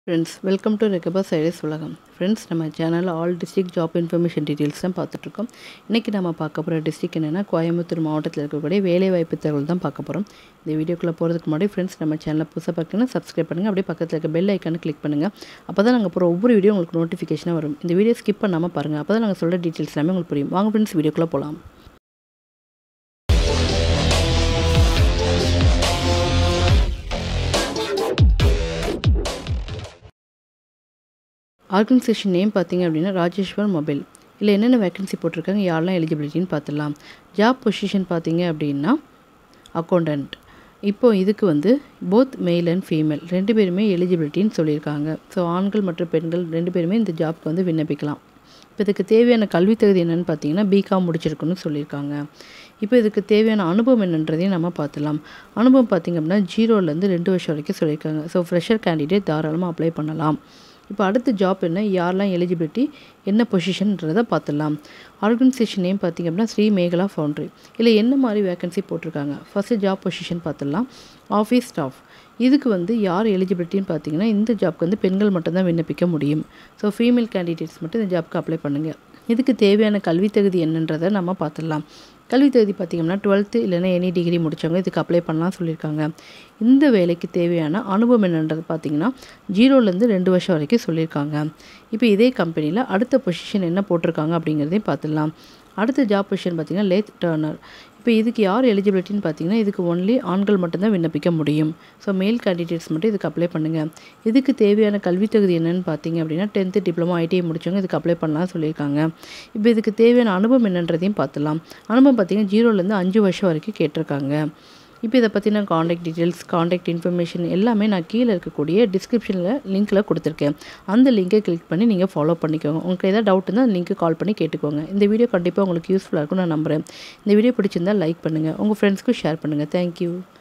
friends welcome to ரெக்கபா சைரஸ் உலகம் ஃப்ரெண்ட்ஸ் நம்ம சேனலில் all district job information details தான் பார்த்துட்ருக்கோம் இன்றைக்கி நம்ம பார்க்க போகிற டிஸ்ட்ரிக் என்னென்னா கோயம்புத்தூர் மாவட்டத்தில் இருக்கக்கூடிய வேலைவாய்ப்பு தகவல் தான் பார்க்க போகிறோம் இந்த வீடியோக்குள்ளே போகிறதுக்கு முன்னாடி ஃப்ரெண்ட்ஸ் நம்ம சேனலை புதுசாக பார்க்கணும் சப்ஸ்கிரைப் பண்ணுங்கள் அப்படியே பக்கத்தில் இருக்க பெல் ஐக்கானு கிளிக் பண்ணுங்கள் அப்போ தான் நாங்கள் போகிற ஒவ்வொரு வீடியோ உங்களுக்கு நோட்டிஃபிகேஷனாக வரும் இந்த வீடியோ ஸ்கிப் பண்ணாமல் பாருங்கள் அப்போ தான் நாங்கள் சொல்கிற டீட்டெயில்ஸ் எல்லாமே உங்களுக்கு புரியும் வாங்க ஃப்ரெண்ட்ஸ் வீடியோக்குள்ளே போகலாம் ஆர்கனைசேஷன் நேம் பார்த்தீங்க அப்படின்னா ராஜேஸ்வர் மொபைல் இல்லை என்னென்ன வேக்கன்சி போட்டிருக்காங்க யாரெல்லாம் எலிஜிபிலிட்டின்னு பார்த்துடலாம் ஜாப் பொசிஷன் பார்த்தீங்க அப்படின்னா அக்கௌண்டன்ட் இப்போது இதுக்கு வந்து போத் மெயில் அண்ட் ஃபீமேல் ரெண்டு பேருமே எலிஜிபிலிட்டின்னு சொல்லியிருக்காங்க ஸோ ஆண்கள் மற்றும் பெண்கள் ரெண்டு பேருமே இந்த ஜாப்க்கு வந்து விண்ணப்பிக்கலாம் இப்போ இதுக்கு தேவையான கல்வி தகுதி என்னென்னு பார்த்தீங்கன்னா பிகாம் முடிச்சிருக்குன்னு சொல்லியிருக்காங்க இப்போ இதுக்கு தேவையான அனுபவம் என்னன்றதையும் நம்ம பார்த்துலாம் அனுபவம் பார்த்திங்க அப்படின்னா ஜீரோலேருந்து ரெண்டு வருஷம் வரைக்கும் சொல்லியிருக்காங்க ஸோ ஃப்ரெஷர் கேண்டிடேட் தாராளமாக அப்ளை பண்ணலாம் இப்போ அடுத்த ஜாப் என்ன யாரெல்லாம் எலிஜிபிலிட்டி என்ன பொசிஷன்றதை பார்த்துடலாம் ஆர்கனைசேஷன் நேம் பார்த்திங்க அப்படின்னா ஸ்ரீ மேகலா ஃபவுண்ட்ரி இல்லை என்ன மாதிரி வேகன்சி போட்டிருக்காங்க ஃபஸ்ட்டு ஜாப் பொசிஷன் பார்த்துடலாம் ஆஃபீஸ் ஸ்டாஃப் இதுக்கு வந்து யார் எலிஜிபிலிட்டின்னு பார்த்தீங்கன்னா இந்த ஜாப்க்கு வந்து பெண்கள் மட்டும்தான் விண்ணப்பிக்க முடியும் ஸோ ஃபீமேல் கேண்டிடேட்ஸ் மட்டும் இந்த ஜாப்க்கு அப்ளை பண்ணுங்கள் இதுக்கு தேவையான கல்வி தகுதி என்னன்றதை நம்ம பார்த்துடலாம் கல்வி தகுதி பார்த்திங்கன்னா டுவெல்த்து இல்லைன்னா எனி டிகிரி முடித்தவங்க இதுக்கு அப்ளை பண்ணலாம் சொல்லியிருக்காங்க இந்த வேலைக்கு தேவையான அனுபவம் என்னன்றது பார்த்திங்கன்னா ஜீரோலேருந்து ரெண்டு வருஷம் வரைக்கும் சொல்லியிருக்காங்க இப்போ இதே கம்பெனியில் அடுத்த பொசிஷன் என்ன போட்டிருக்காங்க அப்படிங்கிறதையும் பார்த்துடலாம் அடுத்த ஜாப் பொசிஷன் பார்த்திங்கன்னா லேத் டர்னர் இப்போ இதுக்கு யார் எலிஜிபிலிட்டின்னு பார்த்தீங்கன்னா இதுக்கு ஒன்லி ஆண்கள் மட்டும்தான் விண்ணப்பிக்க முடியும் ஸோ மேல் கேண்டிடேட்ஸ் மட்டும் இதுக்கு அப்ளை பண்ணுங்கள் இதுக்கு தேவையான கல்வி தகுதி என்னென்னு பார்த்தீங்க அப்படின்னா டென்த்து டிப்ளமோ ஐடிஐ முடிச்சவங்க இதுக்கு அப்ளை பண்ணலாம் சொல்லியிருக்காங்க இப்போ இதுக்கு தேவையான அனுபவம் என்னன்றதையும் பார்த்துலாம் அனுபவம் பார்த்தீங்கன்னா ஜீரோலேருந்து அஞ்சு வருஷம் வரைக்கும் கேட்டிருக்காங்க இப்போ இதை பற்றின காண்டாக்ட் டீட்டெயில்ஸ் காண்டாக்ட் இன்ஃபர்மேஷன் எல்லாமே நான் கீழே இருக்கக்கூடிய டிஸ்கிரிப்ஷனில் லிங்க்கில் கொடுத்துருக்கேன் அந்த லிங்கை கிளிக் பண்ணி நீங்கள் ஃபாலோ பண்ணிக்கோங்க உங்களுக்கு எதாவது டவுட் இருந்தால் அந்த லிங்க்கு கால் பண்ணி கேட்டுக்கோங்க இந்த வீடியோ கண்டிப்பாக உங்களுக்கு யூஸ்ஃபுல்லாக இருக்கும் நான் நம்புகிறேன் இந்த வீடியோ பிடிச்சிருந்தால் லைக் பண்ணுங்கள் உங்கள் ஃப்ரெண்ட்ஸ்க்கும் ஷேர் பண்ணுங்கள் தேங்க்யூ